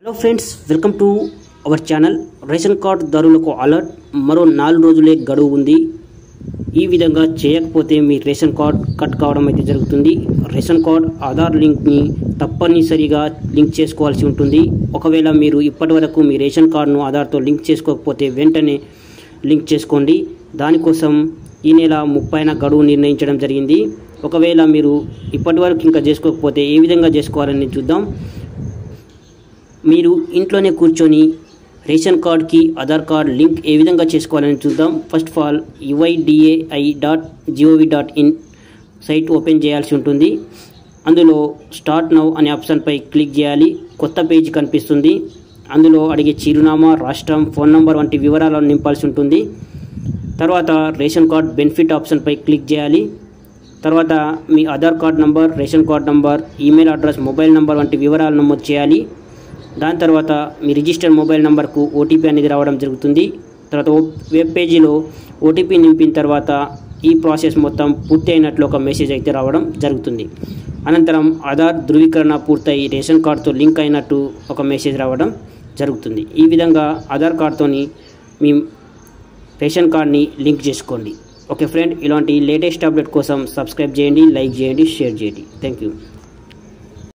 hello friends welcome to our channel ration card దారులకు alert మరో నాలుగు రోజులే గడువు ఉంది ఈ విధంగా చేయకపోతే మీ రేషన్ కార్డ్ కట్ కావడం అయితే జరుగుతుంది రేషన్ కార్డ్ ఆధార్ లింక్ని తప్పనిసరిగా లింక్ చేసుకోవాల్సి ఉంటుంది ఒకవేళ మీరు ఇప్పటి వరకు మీ రేషన్ కార్డును ఆధార్తో లింక్ చేసుకోకపోతే వెంటనే లింక్ చేసుకోండి దానికోసం ఈ నెల ముప్పైన గడువు నిర్ణయించడం జరిగింది ఒకవేళ మీరు ఇప్పటి వరకు ఇంకా చేసుకోకపోతే ఏ విధంగా చేసుకోవాలని చూద్దాం మీరు ఇంట్లోనే కూర్చొని రేషన్ కార్డ్కి ఆధార్ కార్డ్ లింక్ ఏ విధంగా చేసుకోవాలని చూద్దాం first of all UIDAI dot gov dot in site open చేయాల్సి ఉంటుంది అందులో స్టార్ట్ నౌ అనే ఆప్షన్పై క్లిక్ చేయాలి కొత్త పేజ్ కనిపిస్తుంది అందులో అడిగే చిరునామా రాష్ట్రం ఫోన్ నంబర్ వంటి వివరాలను నింపాల్సి ఉంటుంది తర్వాత రేషన్ కార్డ్ బెనిఫిట్ ఆప్షన్పై క్లిక్ చేయాలి తర్వాత మీ Aadhaar card number ration card number email address mobile number వంటి వివరాలు నమోదు చేయాలి దాని తర్వాత మీ రిజిస్టర్ మొబైల్ నంబర్కు ఓటీపీ అనేది రావడం జరుగుతుంది తర్వాత ఓ- వెబ్ పేజీలో ఓటీపీ నింపిన తర్వాత ఈ ప్రాసెస్ మొత్తం పూర్తి అయినట్లు ఒక మెసేజ్ అయితే రావడం జరుగుతుంది అనంతరం ఆధార్ ధృవీకరణ పూర్తయి రేషన్ కార్డుతో లింక్ అయినట్టు ఒక మెసేజ్ రావడం జరుగుతుంది ఈ విధంగా ఆధార్ కార్డుతోని మీ రేషన్ కార్డ్ని లింక్ చేసుకోండి ఓకే ఫ్రెండ్ ఇలాంటి లేటెస్ట్ అప్డేట్ కోసం సబ్స్క్రైబ్ చేయండి లైక్ చేయండి షేర్ చేయండి థ్యాంక్ యూ